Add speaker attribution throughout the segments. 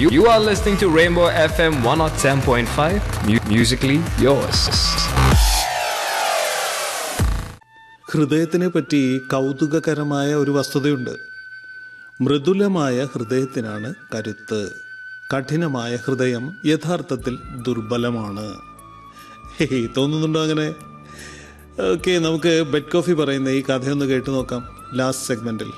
Speaker 1: You, you are listening to Rainbow FM 107.5, mu- musically yours.
Speaker 2: ഹൃദയത്തിനെ പറ്റി കൗതുകകരമായ ഒരു വസ്തുതയുണ്ട് മൃദുലമായ ഹൃദയത്തിനാണ് കരുത്ത് കഠിനമായ ഹൃദയം യഥാർത്ഥത്തിൽ ദുർബലമാണ് ഹേയ് തോന്നുന്നുണ്ടോ അങ്ങനെ ഓക്കെ നമുക്ക് ബെഡ് കോഫി പറയുന്ന ഈ കഥയൊന്ന് കേട്ടു നോക്കാം ലാസ്റ്റ് സെഗ്മെന്റിൽ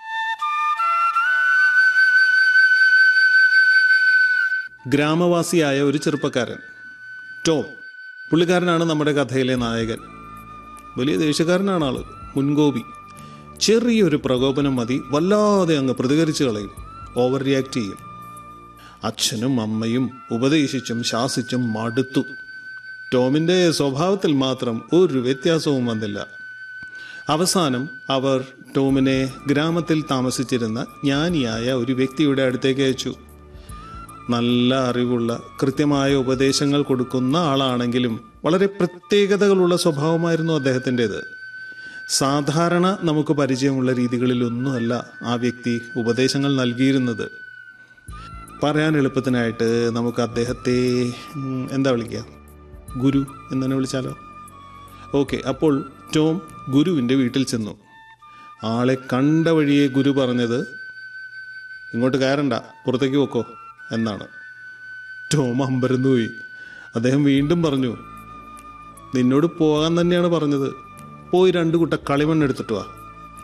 Speaker 2: ഗ്രാമവാസിയായ ഒരു ചെറുപ്പക്കാരൻ ടോം പുള്ളിക്കാരനാണ് നമ്മുടെ കഥയിലെ നായകൻ വലിയ ദേഷ്യക്കാരനാണ് ആള് മുൻകോപി ചെറിയൊരു പ്രകോപനം മതി വല്ലാതെ അങ്ങ് പ്രതികരിച്ചു കളയും ഓവർ റിയാക്ട് ചെയ്യും അച്ഛനും അമ്മയും ഉപദേശിച്ചും ശാസിച്ചും മടുത്തു ടോമിന്റെ സ്വഭാവത്തിൽ മാത്രം ഒരു വ്യത്യാസവും വന്നില്ല അവസാനം അവർ ടോമിനെ ഗ്രാമത്തിൽ താമസിച്ചിരുന്ന ജ്ഞാനിയായ ഒരു വ്യക്തിയുടെ അടുത്തേക്ക് അയച്ചു നല്ല അറിവുള്ള കൃത്യമായ ഉപദേശങ്ങൾ കൊടുക്കുന്ന ആളാണെങ്കിലും വളരെ പ്രത്യേകതകളുള്ള സ്വഭാവമായിരുന്നു അദ്ദേഹത്തിൻ്റെത് സാധാരണ നമുക്ക് പരിചയമുള്ള രീതികളിലൊന്നുമല്ല ആ വ്യക്തി ഉപദേശങ്ങൾ നൽകിയിരുന്നത് പറയാൻ എളുപ്പത്തിനായിട്ട് നമുക്ക് അദ്ദേഹത്തെ ഉം, എന്താ വിളിക്കുക ഗുരു എന്ന് തന്നെ വിളിച്ചാലോ ഓക്കെ അപ്പോൾ ടോം ഗുരുവിൻ്റെ വീട്ടിൽ ചെന്നു ആളെ കണ്ട വഴിയെ ഗുരു പറഞ്ഞത് ഇങ്ങോട്ട് കയറണ്ട പുറത്തേക്ക് പോക്കോ എന്നാണ് ടോം അമ്പരന്നു പോയി അദ്ദേഹം വീണ്ടും പറഞ്ഞു നിന്നോട് പോകാൻ തന്നെയാണ് പറഞ്ഞത് പോയി രണ്ട് കുട്ട കളിമണ്ണ് എടുത്തിട്ട് വാ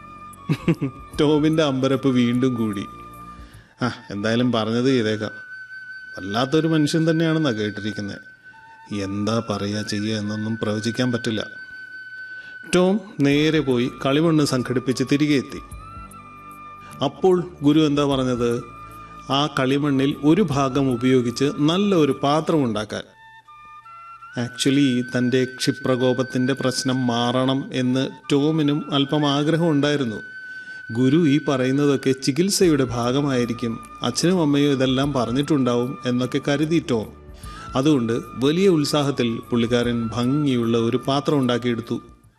Speaker 2: ടോമിന്റെ അമ്പരപ്പ് വീണ്ടും കൂടി ആ എന്തായാലും പറഞ്ഞത് ചെയ്തേക്കാം വല്ലാത്തൊരു മനുഷ്യൻ തന്നെയാണെന്നാ കേട്ടിരിക്കുന്നത് എന്താ പറയുക ചെയ്യുക എന്നൊന്നും പ്രവചിക്കാൻ പറ്റില്ല ടോം നേരെ പോയി കളിമണ്ണ് സംഘടിപ്പിച്ച് തിരികെ എത്തി അപ്പോൾ ഗുരു എന്താ പറഞ്ഞത് ആ കളിമണ്ണിൽ ഒരു ഭാഗം ഉപയോഗിച്ച് നല്ല ഒരു പാത്രം ഉണ്ടാക്കാൻ ആക്ച്വലി തൻ്റെ ക്ഷിപ്രകോപത്തിൻ്റെ പ്രശ്നം മാറണം എന്ന് ടോമിനും അല്പം ആഗ്രഹം ഉണ്ടായിരുന്നു ഗുരു ഈ പറയുന്നതൊക്കെ ചികിത്സയുടെ ഭാഗമായിരിക്കും അച്ഛനും അമ്മയും ഇതെല്ലാം പറഞ്ഞിട്ടുണ്ടാവും എന്നൊക്കെ കരുതി ടോം അതുകൊണ്ട് വലിയ ഉത്സാഹത്തിൽ പുള്ളിക്കാരൻ ഭംഗിയുള്ള ഒരു പാത്രം ഉണ്ടാക്കിയെടുത്തു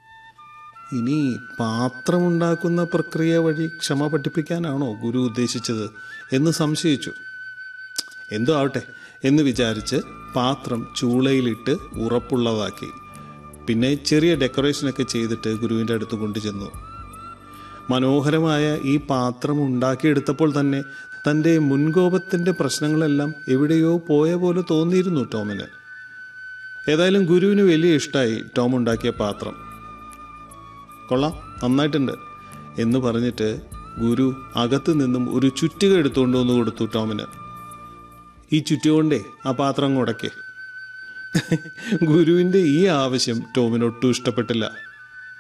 Speaker 2: ഇനി പാത്രമുണ്ടാക്കുന്ന പ്രക്രിയ വഴി ക്ഷമ പഠിപ്പിക്കാനാണോ ഗുരു ഉദ്ദേശിച്ചത് എന്ന് സംശയിച്ചു എന്തോ ആവട്ടെ എന്ന് വിചാരിച്ച് പാത്രം ചൂളയിലിട്ട് ഉറപ്പുള്ളതാക്കി പിന്നെ ചെറിയ ഡെക്കറേഷനൊക്കെ ചെയ്തിട്ട് ഗുരുവിൻ്റെ അടുത്ത് കൊണ്ടുചെന്നു മനോഹരമായ ഈ പാത്രം ഉണ്ടാക്കിയെടുത്തപ്പോൾ തന്നെ തൻ്റെ മുൻകോപത്തിൻ്റെ പ്രശ്നങ്ങളെല്ലാം എവിടെയോ പോയ പോലെ തോന്നിയിരുന്നു ടോമിന് ഏതായാലും ഗുരുവിന് വലിയ ഇഷ്ടമായി ടോം ഉണ്ടാക്കിയ പാത്രം കൊള്ളാം നന്നായിട്ടുണ്ട് എന്ന് പറഞ്ഞിട്ട് ഗുരു അകത്ത് നിന്നും ഒരു ചുറ്റിക എടുത്തുകൊണ്ട് വന്ന് കൊടുത്തു ടോമിന് ഈ ചുറ്റുകൊണ്ടേ ആ പാത്രം അങ്ങ് ഉടക്കേ ഗുരുവിൻ്റെ ഈ ആവശ്യം ടോമിന് ഒട്ടും ഇഷ്ടപ്പെട്ടില്ല